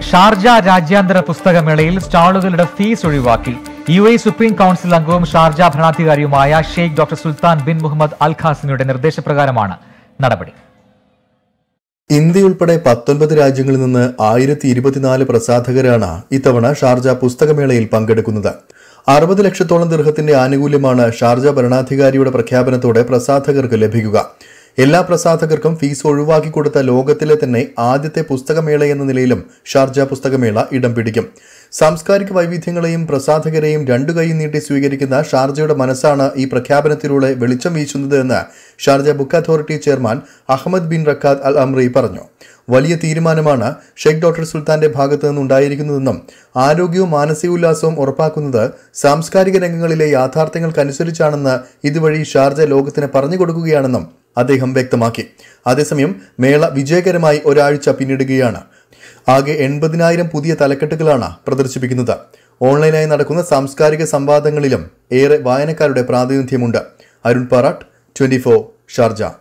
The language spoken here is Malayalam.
ഷാർജ രാജ്യാന്തര പുസ്തകമേളയിൽ സ്റ്റാളുകളുടെ ഫീസ് ഒഴിവാക്കി യു എ സുപ്രീം കൌൺസിൽ അംഗവും ഷാർജ ഭരണാധികാരിയുമായ Sheikh doctor Sultan bin Muhammad Al ഖാസിമിയുടെ നിർദ്ദേശപ്രകാരമാണ് നടപടി ഇന്ത്യയുൾപ്പെടെ പത്തൊൻപത് രാജ്യങ്ങളിൽ നിന്ന് ആയിരത്തി ഇരുപത്തിനാല് പ്രസാധകരാണ് ഇത്തവണ ഷാർജ പുസ്തകമേളയിൽ പങ്കെടുക്കുന്നത് അറുപത് ലക്ഷത്തോളം ദീർഘത്തിന്റെ ആനുകൂല്യമാണ് ഷാർജ ഭരണാധികാരിയുടെ പ്രഖ്യാപനത്തോടെ പ്രസാധകർക്ക് ലഭിക്കുക എല്ലാ പ്രസാധകർക്കും ഫീസ് ഒഴിവാക്കി കൊടുത്ത ലോകത്തിലെ തന്നെ ആദ്യത്തെ പുസ്തകമേള എന്ന നിലയിലും ഷാർജ പുസ്തകമേള ഇടം പിടിക്കും സാംസ്കാരിക വൈവിധ്യങ്ങളെയും പ്രസാധകരെയും രണ്ടു കൈ നീട്ടി സ്വീകരിക്കുന്ന ഷാർജയുടെ മനസ്സാണ് ഈ പ്രഖ്യാപനത്തിലൂടെ വെളിച്ചം വീശുന്നത് എന്ന് Sharjah book authority chairman Ahmed bin Rakkad Al Amri പറഞ്ഞു വലിയ തീരുമാനമാണ് ഷെയ്ഖ് ഡോക്ടർ സുൽത്താന്റെ ഭാഗത്തു നിന്നുണ്ടായിരിക്കുന്നതെന്നും ആരോഗ്യവും മാനസികോല്ലാസവും ഉറപ്പാക്കുന്നത് സാംസ്കാരിക രംഗങ്ങളിലെ യാഥാർത്ഥ്യങ്ങൾക്കനുസരിച്ചാണെന്ന് ഇതുവഴി ഷാർജ ലോകത്തിന് പറഞ്ഞു കൊടുക്കുകയാണെന്നും അദ്ദേഹം വ്യക്തമാക്കി അതേസമയം മേള വിജയകരമായി ഒരാഴ്ച പിന്നിടുകയാണ് ആകെ എൺപതിനായിരം പുതിയ തലക്കെട്ടുകളാണ് പ്രദർശിപ്പിക്കുന്നത് ഓൺലൈനായി നടക്കുന്ന സാംസ്കാരിക സംവാദങ്ങളിലും ഏറെ വായനക്കാരുടെ പ്രാതിനിധ്യമുണ്ട് അരുൺ പാറാട്ട് ട്വന്റി ഷാർജ